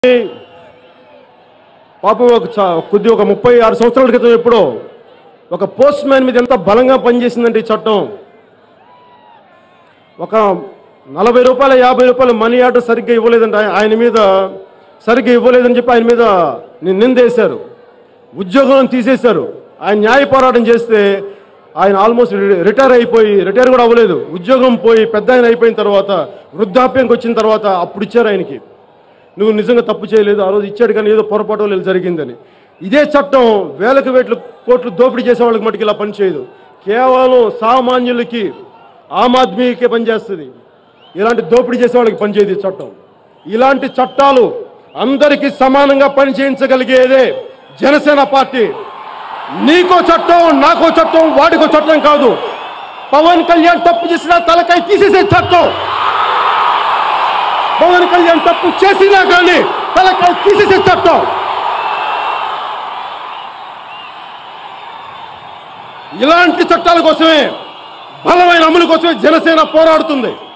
పాపం ఒక చ- కొద్ది ఒక ముప్పై ఆరు సంవత్సరాల క్రితం ఎప్పుడో ఒక పోస్ట్ మ్యాన్ మీద ఎంత బలంగా పనిచేసిందంటే ఈ చట్టం ఒక నలభై రూపాయల యాభై రూపాయల మనీ ఆర్డర్ సరిగ్గా ఇవ్వలేదంటే ఆయ- ఆయన మీద సరిగ్గా ఇవ్వలేదని చెప్పి ఆయన మీద ని- నిందేశారు ఉద్యోగం తీసేశారు ఆయన న్యాయ పోరాటం చేస్తే ఆయన ఆల్మోస్ట్ రి- రిటైర్ అయిపోయి రిటైర్ కూడా అవ్వలేదు ఉద్యోగం పోయి పెద్ద ఆయన అయిపోయిన తర్వాత వృద్ధాప్యంకి వచ్చిన తర్వాత అప్పుడు ఇచ్చారు ఆయనకి నువ్వు నిజంగా తప్పు చేయలేదు ఆ రోజు ఇచ్చాడు కానీ ఏదో పొరపాటు వల్ల ఇలా జరిగిందని ఇదే చట్టం వేలకు వేట్లు కోట్లు దోపిడీ చేసే వాళ్ళకి మటుకు ఇలా పనిచేయదు కేవలం సామాన్యులకి ఆమ్ ఆద్మీకే పనిచేస్తుంది ఇలాంటి దోపిడీ చేసే వాళ్ళకి పనిచేయదు ఈ చట్టం ఇలాంటి చట్టాలు అందరికీ సమానంగా పనిచేయించగలిగేదే జనసేన పార్టీ నీకో చట్టం నాకో చట్టం వాడికో చట్టం కాదు పవన్ కళ్యాణ్ తప్పు చేసినా తలకాయ తీసేసే చట్టం పవన్ కళ్యాణ్ తప్పు చేసినా కానీ తలకాయ తీసేసే చట్టం ఇలాంటి చట్టాల కోసమే బలమైన అమలు కోసమే జనసేన పోరాడుతుంది